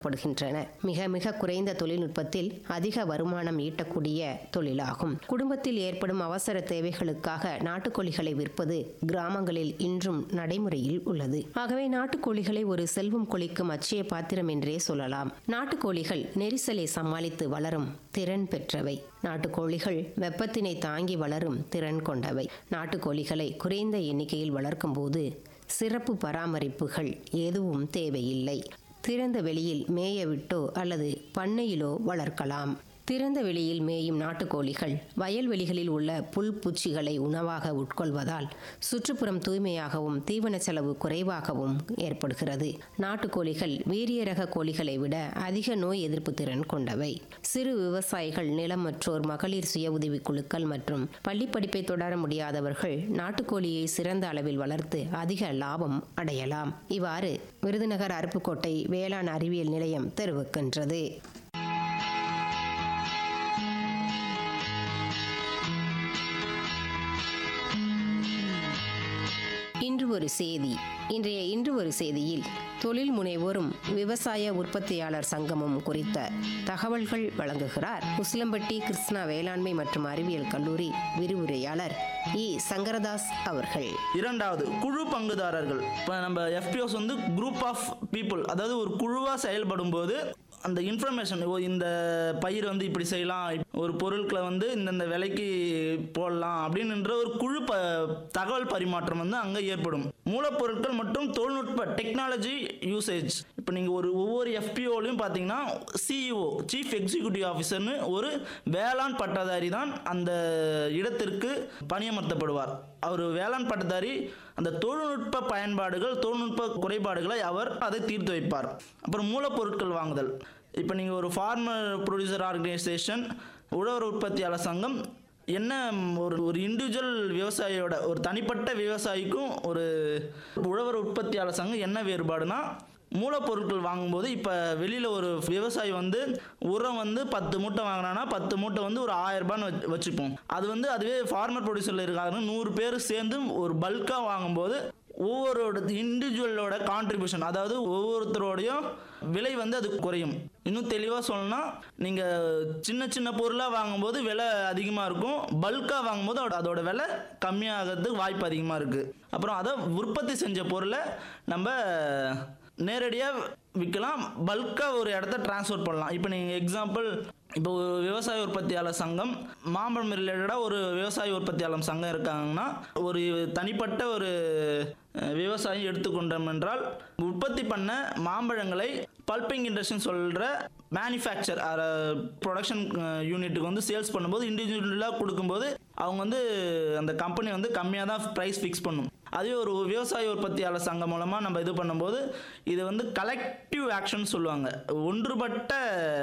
படுகின்றன மிக மிக குறைந்த தொழில்நுட்பத்தில் அதிக வருமானம் ஈட்டக்கூடிய தொழிலாகும் குடும்பத்தில் ஏற்படும் அவசர தேவைகளுக்காக நாட்டுக்கோழிகளை விற்பது கிராமங்களில் இன்றும் நடைமுறையில் உள்ளது ஆகவே நாட்டுக்கோழிகளை ஒரு செல்வம் கொளிக்கும் அச்சய பாத்திரம் என்றே சொல்லலாம் நாட்டுக்கோழிகள் நெரிசலை சமாளித்து வளரும் திறன் பெற்றவை நாட்டுக்கோழிகள் வெப்பத்தினை தாங்கி வளரும் திறன் கொண்டவை நாட்டுக்கோழிகளை குறைந்த எண்ணிக்கையில் வளர்க்கும் போது சிறப்பு பராமரிப்புகள் எதுவும் தேவையில்லை திறந்த வெளியில் மேய விட்டோ அல்லது பண்ணையிலோ வளர்க்கலாம் திறந்த வெளியில் மேயும் நாட்டுக்கோழிகள் வயல்வெளிகளில் உள்ள புல் பூச்சிகளை உணவாக உட்கொள்வதால் சுற்றுப்புறம் தூய்மையாகவும் தீவன செலவு குறைவாகவும் ஏற்படுகிறது நாட்டுக்கோழிகள் வீரிய ரக கோழிகளை விட அதிக நோய் எதிர்ப்பு திறன் கொண்டவை சிறு விவசாயிகள் நிலமற்றோர் மகளிர் சுய உதவிக் குழுக்கள் மற்றும் பள்ளிப்படிப்பை தொடர முடியாதவர்கள் நாட்டுக்கோழியை சிறந்த அளவில் வளர்த்து அதிக லாபம் அடையலாம் இவ்வாறு விருதுநகர் அருப்புக்கோட்டை வேளாண் அறிவியல் நிலையம் தெரிவிக்கின்றது இன்று ஒரு செய்தி இன்றைய இன்று ஒரு செய்தியில் தொழில் முனைவோரும் விவசாய உற்பத்தியாளர் சங்கமும் குறித்த தகவல்கள் வழங்குகிறார் உசிலம்பட்டி கிருஷ்ணா வேளாண்மை மற்றும் அறிவியல் கல்லூரி விரிவுரையாளர் இ சங்கரதாஸ் அவர்கள் இரண்டாவது குழு பங்குதாரர்கள் இப்போ நம்ம எஃபிஓஸ் வந்து குரூப் ஆஃப் பீப்புள் அதாவது ஒரு குழுவாக செயல்படும் போது அந்த இன்ஃபர்மேஷன் இந்த பயிர் வந்து இப்படி செய்யலாம் ஒரு பொருட்களை வந்து இந்தந்த விலைக்கு போடலாம் அப்படின்ற ஒரு குழு ப தகவல் பரிமாற்றம் வந்து அங்கே ஏற்படும் மூலப்பொருட்கள் மற்றும் தொழில்நுட்ப டெக்னாலஜி யூசேஜ் இப்போ நீங்கள் ஒரு ஒவ்வொரு எஃபிஓலையும் பார்த்தீங்கன்னா சிஇஓ சீஃப் எக்ஸிக்யூட்டிவ் ஆஃபீஸர்னு ஒரு வேளாண் பட்டதாரி தான் அந்த இடத்திற்கு பணியமர்த்தப்படுவார் அவர் வேளாண் பட்டதாரி அந்த தொழில்நுட்ப பயன்பாடுகள் தொழில்நுட்ப குறைபாடுகளை அவர் அதை தீர்த்து வைப்பார் அப்புறம் மூலப்பொருட்கள் வாங்குதல் இப்போ நீங்கள் ஒரு ஃபார்மர் ப்ரொடியூசர் ஆர்கனைசேஷன் உழவர் உற்பத்தியாளர் சங்கம் என்ன ஒரு ஒரு இண்டிவிஜுவல் விவசாயியோட ஒரு தனிப்பட்ட விவசாயிக்கும் ஒரு உழவர் உற்பத்தியாளர் சங்கம் என்ன வேறுபாடுனா மூலப்பொருட்கள் வாங்கும்போது இப்போ வெளியில் ஒரு விவசாயி வந்து உரம் வந்து பத்து மூட்டை வாங்கினான்னா பத்து மூட்டை வந்து ஒரு ஆயிரம் ரூபான்னு வச்சு வச்சுப்போம் அது வந்து அதுவே ஃபார்மர் ப்ரொடியூசரில் இருக்காங்க நூறு பேர் சேர்ந்து ஒரு பல்காக வாங்கும்போது ஒவ்வொருட இண்டிவிஜுவலோட கான்ட்ரிபியூஷன் அதாவது ஒவ்வொருத்தரோடையும் விலை வந்து அது குறையும் இன்னும் தெளிவாக சொல்லணும்னா நீங்கள் சின்ன சின்ன பொருளாக வாங்கும்போது விலை அதிகமாக இருக்கும் பல்காக வாங்கும்போது அதோட அதோட விலை கம்மியாகிறதுக்கு வாய்ப்பு அதிகமாக இருக்குது அப்புறம் அதை உற்பத்தி செஞ்ச பொருளை நம்ம நேரடியாக விற்கலாம் பல்காக ஒரு இடத்த டிரான்ஸ்ஃபர் பண்ணலாம் இப்போ நீங்கள் எக்ஸாம்பிள் இப்போ ஒரு விவசாய உற்பத்தியாளர் சங்கம் மாம்பழம் ரிலேட்டடாக ஒரு விவசாய உற்பத்தியாளர் சங்கம் இருக்காங்கன்னா ஒரு தனிப்பட்ட ஒரு அஹ், விவசாயி எடுத்துக்கொண்டோம் என்றால் உற்பத்தி பண்ண மாம்பழங்களை பல்பிங் இண்டஸ்ட்ரின்னு சொல்கிற மேனுஃபேக்சர் ப்ரொடக்ஷன் யூனிட்டுக்கு வந்து சேல்ஸ் பண்ணும்போது இண்டிவிஜுவலாக கொடுக்கும்போது அவங்க வந்து அந்த கம்பெனி வந்து கம்மியாக தான் ப்ரைஸ் ஃபிக்ஸ் பண்ணும் அதே ஒரு விவசாய உற்பத்தியாளர் சங்கம் மூலமாக நம்ம இது பண்ணும்போது இது வந்து கலெக்டிவ் ஆக்ஷன் சொல்லுவாங்க ஒன்றுபட்ட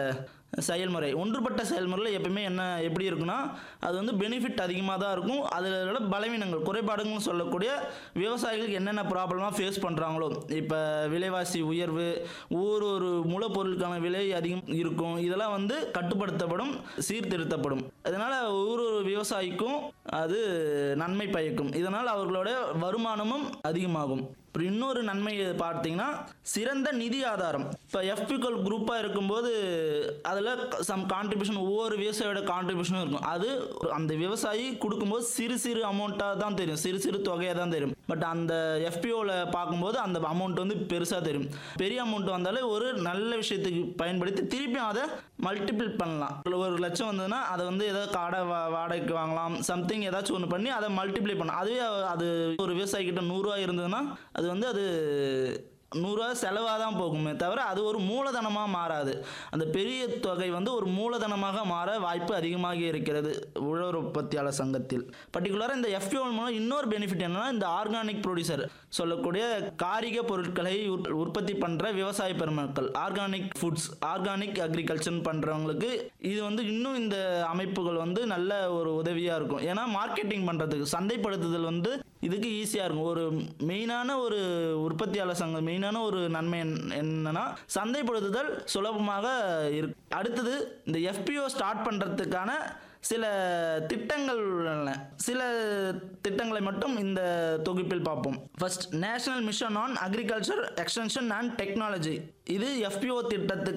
செயல்முறை ஒன்றுபட்ட செயல்முறையில் எப்பயுமே என்ன எப்படி இருக்குன்னா அது வந்து பெனிஃபிட் அதிகமாக தான் இருக்கும் அதில் பலவீனங்கள் குறைபாடுகள்னு சொல்லக்கூடிய விவசாயிகளுக்கு என்னென்ன ப்ராப்ளமாக ஃபேஸ் பண்ணுறாங்களோ இப்போ விலைவாசி உயர்வு ஒவ்வொரு ஒரு மூலப்பொருளுக்கான விலை அதிகம் இருக்கும் இதெல்லாம் வந்து கட்டுப்படுத்தப்படும் சீர்திருத்தப்படும் அதனால் ஒவ்வொரு ஒரு விவசாயிக்கும் அது நன்மை பயக்கும் இதனால் அவர்களோட வருமானமும் அதிகமாகும் அப்புறம் இன்னொரு நன்மை பார்த்தீங்கன்னா சிறந்த நிதி ஆதாரம் இப்போ எஃபிகல் குரூப்பாக இருக்கும்போது அதில் சம் கான்ட்ரிபியூஷன் ஒவ்வொரு விவசாயியோட கான்ட்ரிபியூஷனும் இருக்கும் அது அந்த விவசாயி கொடுக்கும்போது சிறு சிறு அமௌண்ட்டாக தான் தெரியும் சிறு சிறு தொகையாக தான் தெரியும் பட் அந்த எஃபிஓவில் பார்க்கும்போது அந்த அமௌண்ட் வந்து பெருசாக தெரியும் பெரிய அமௌண்ட் வந்தாலே ஒரு நல்ல விஷயத்துக்கு பயன்படுத்தி திருப்பியும் அதை மல்டிபிள் பண்ணலாம் ஒரு லட்சம் வந்ததுன்னா அதை வந்து ஏதாவது கடை வா- வாடகைக்கு வாங்கலாம் சம்திங் ஏதாச்சும் ஒன்று பண்ணி அதை மல்டிப்ளை பண்ணலாம் அதுவே அது ஒரு விவசாயி கிட்ட நூறுரூவா இருந்ததுன்னா அது வந்து அது நூறுரூவா செலவாக தான் போகுமே தவிர அது ஒரு மூலதனமாக மாறாது அந்த பெரிய தொகை வந்து ஒரு மூலதனமாக மாற வாய்ப்பு அதிகமாக இருக்கிறது உழவர் உற்பத்தியாளர் சங்கத்தில் பர்டிகுலராக இந்த எஃப்யூ மூலம் இன்னொரு பெனிஃபிட் என்னன்னா இந்த ஆர்கானிக் ப்ரொடியூசர் சொல்லக்கூடிய காரிக பொருட்களை உற்- உற்பத்தி பண்ணுற விவசாய பெருமக்கள் ஆர்கானிக் ஃபுட்ஸ் ஆர்கானிக் அக்ரிகல்ச்சர் பண்ணுறவங்களுக்கு இது வந்து இன்னும் இந்த அமைப்புகள் வந்து நல்ல ஒரு உதவியாக இருக்கும் ஏன்னா மார்க்கெட்டிங் பண்ணுறதுக்கு சந்தைப்படுத்துதல் வந்து இதுக்கு ஈஸியாக இருக்கும் ஒரு மெயினான ஒரு உற்பத்தியாளர் சங்கம் மெயினான ஒரு நன்மை என்ன- என்னன்னா சந்தைப்படுத்துதல் சுலபமாக இருக்கு அடுத்தது இந்த எஃபிஓ ஸ்டார்ட் பண்ணுறதுக்கான சில திட்டங்கள் உள்ளன சில திட்டங்களை மட்டும் இந்த தொகுப்பில் பார்ப்போம் first national mission on agriculture extension and technology இது எஃபிஓ திட்டத்துக்கு